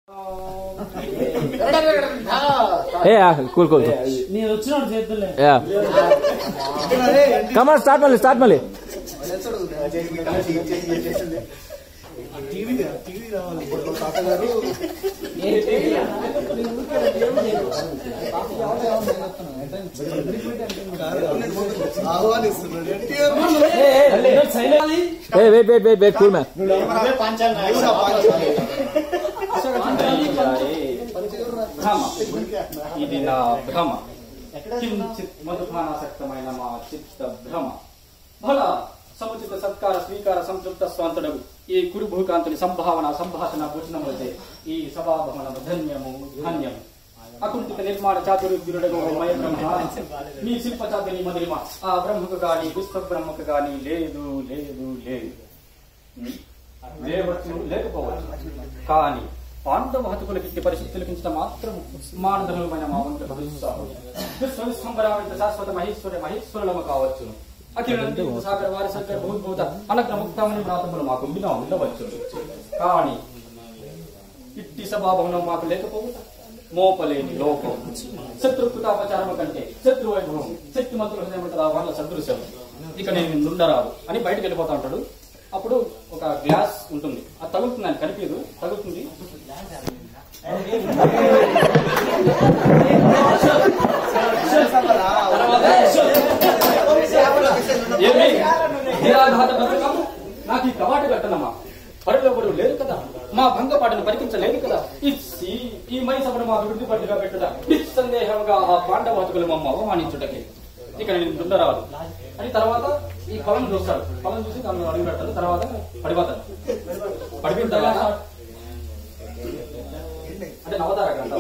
ఏ cool cool నేను వచ్చినోడు చేతులే కమన్ స్టార్ట్ మళ్ళీ స్టార్ట్ మళ్ళీ ఏ wait wait wait wait cool man భ్రమ ఇది నా భ్రమ కించిత్ మధుపానాసక్తమైన మా చిత్త భ్రమ బల సముచిత సత్కార స్వీకార సంతృప్త స్వాంతుడగు ఈ కురు భూకాంతుని సంభావన సంభాషణ భోజనములచే ఈ సభాభవనము ధన్యము ధన్యము అకుంఠిత నిర్మాణ చాతుర్యుడగు మయ బ్రహ్మ మీ శిల్ప చాతుని మధురిమ ఆ బ్రహ్మకు గాని విశ్వ బ్రహ్మకు గాని లేదు లేదు లేదు లేవచ్చు లేకపోవచ్చు కానీ పాండవ హతుకులకి ఇట్టి పరిస్థితులు కించిన మాత్రం మానధనులమైన మా వంట భవిష్యత్తు విశ్వవిశ్వంబరామిత శాశ్వత మహేశ్వర మహేశ్వరులము కావచ్చు అఖిల సాగర వారి సర్గ భూభూత అనగ్ర ముక్తమని ప్రాతములు మాకు ఉండినా ఉండవచ్చు కానీ ఇట్టి సభాభవనం మాకు లేకపోవుట మోపలేని లోకం శత్రుకృతాపచారము కంటే శత్రు వైభవం శక్తిమంతుల హృదయం వాళ్ళ సదృశ్యం ఇక నేను నుండరాదు అని బయటకు వెళ్ళిపోతా ఉంటాడు అప్పుడు ఒక గ్లాస్ ఉంటుంది అది తగులుతుంది అని కనిపించదు తగులుతుంది ఏమి నిరాఘాత బతుకమ్మ నాకు ఈ కవాట కట్టనమ్మా పరులో ఎవరు లేరు కదా మా భంగపాటను పరికించలేదు కదా ఈ ఈ- ఈ మై సభను మా అభివృద్ధి పట్టుగా పెట్టుట నిస్సందేహంగా ఆ పాండవ హతుకులు మమ్మ అవమానించుటకి ఇక నేను దుండరాదు అని తర్వాత ఈ పొలం చూస్తాడు పొలం చూసి దాన్ని అడుగు పెడతాడు తర్వాత పడిపోతాడు పడిపోయిన తర్వాత అంటే నవతార గ్రంథాలు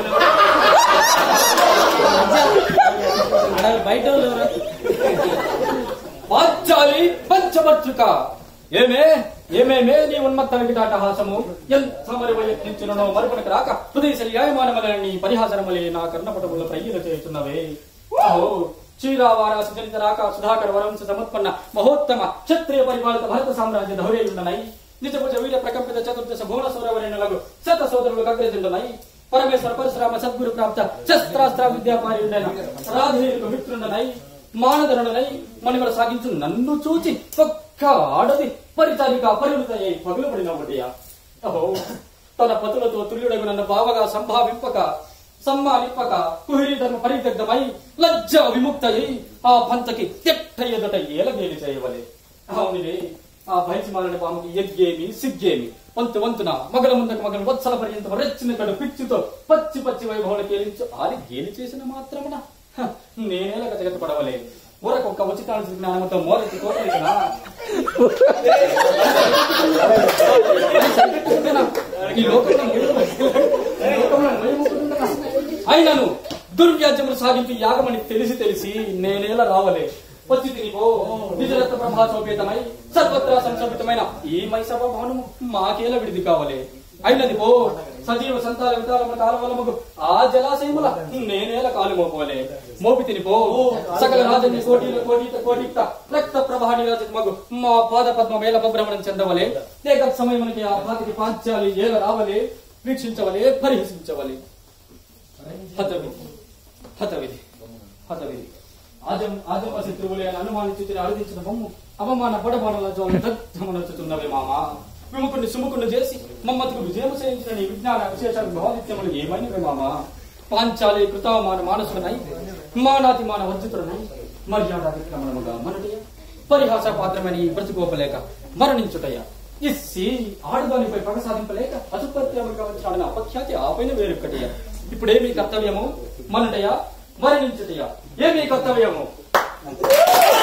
బయట వాళ్ళు ఎవరు? పాంచాలి పంచమర్చుక ఏమే ఏమేమే నీ ఉన్మత్త వికటాటహాసము ఎంత మరి యత్నించునో మరుపునకు రాక హృదయ శల్యాయమానమలని నీ పరిహాసనమలే నా కర్ణపటముల ప్రయ్యలు చేస్తున్నవే ఓ క్షీరావారాసి జనిత రాక సుధాకర వరంశ సముత్పన్న మహోత్తమ క్షత్రియ పరిపాలిత భరత సామ్రాజ్య ధౌర్యుండనై నిజభుజ వీర ప్రకంపిత చతుర్దశ భువన సూరవరేణులకు శత సోదరులు అగ్రజుండనై పరమేశ్వర పరశురామ సద్గురు ప్రాప్త శస్త్రాస్త్ర విద్యాపార్యుడైన రాధేయులకు మిత్రుండనై మానధరుడనై మనుగడ సాగించు నన్ను చూచి ఒక్క ఆడది పరిచారిక పరివృతయ్యై పగులుపడిన ఒకటియా అహో తన పతులతో తుల్యుడగు నన్ను బావగా సంభావింపక సమ్మానిప్పక కుహిరి ధర్మ పరిదగ్ధమై లజ్జ విముక్తయ్యి ఆ పంతకి తెట్ట ఎదుట ఏలగేలి చేయవలే అవునులే ఆ భైంచమాలని పాముకి ఎగ్గేమి సిగ్గేమి వంతు వంతున మగల ముందకు మగలు వత్సల పర్యంతం రెచ్చిన కడు పిచ్చితో పచ్చి పచ్చి వైభవం కేలించు ఆరి గేలి చేసిన మాత్రమున హ, నేనేలా గజగత పడవలే ఊరకొక్క ఉచితాంశ జ్ఞానంతో మోరెత్తి కోటలిసిన ఈ లోకంలో ఈ లోకంలో మహిముకుంటున్నా. అయినను దుర్వ్యాజ్యములు సాగించి యాగమని తెలిసి తెలిసి నేనేలా రావలే వచ్చి తినిపో నిజరత్న ప్రభాసోపేతమై సర్వత్రా సంశోభితమైన ఈ మైసభ భవనము మాకేలా విడిది కావలే అయినది పో సజీవ సంతాల వితాలముల కాలవలముకు ఆ జలాశయముల నేనేల కాలు మోపోలే మోపి తినిపో సకల రాజన్య కోటి కోటి కోటిక్త రక్త ప్రవాహి మగు మా పాద పద్మ వేల భ్రమణం చెందవలే ఏక సమయమునికి ఆ పాతికి పాంచాలి ఏల రావలే వీక్షించవలే పరిహసించవలే హతవిధి హతవిధి హతవిధి ఆజం ఆజమ శత్రువులే అని అనుమానించి తిని అరుదించిన బొమ్ము అవమాన పడబాణల జోలు దగ్ధమనొచ్చుతున్నవే మామ విముకుని సుముకుని చేసి మమ్మతుకు విజయము చేయించిన నీ విజ్ఞాన విశేష భావిత్యములు ఏమైనవే మామ పాంచాలి కృతామాన మానసులనై మానాతి మాన వర్జితులనై మర్యాదాతిక్రమణముగా మరణీయ పరిహాస పాత్రమని ఈ బ్రతుకోపలేక మరణించుటయ్య ఇస్సి ఆడదానిపై పగ సాధింపలేక అసుప్రత్యాముగా వచ్చిన అపఖ్యాతి ఆపైన వేరొక్కటయ్య ఇప్పుడేమి కర్తవ్యము మనుటయ్య మరణించుటయ్య ఏమి కర్తవ్యము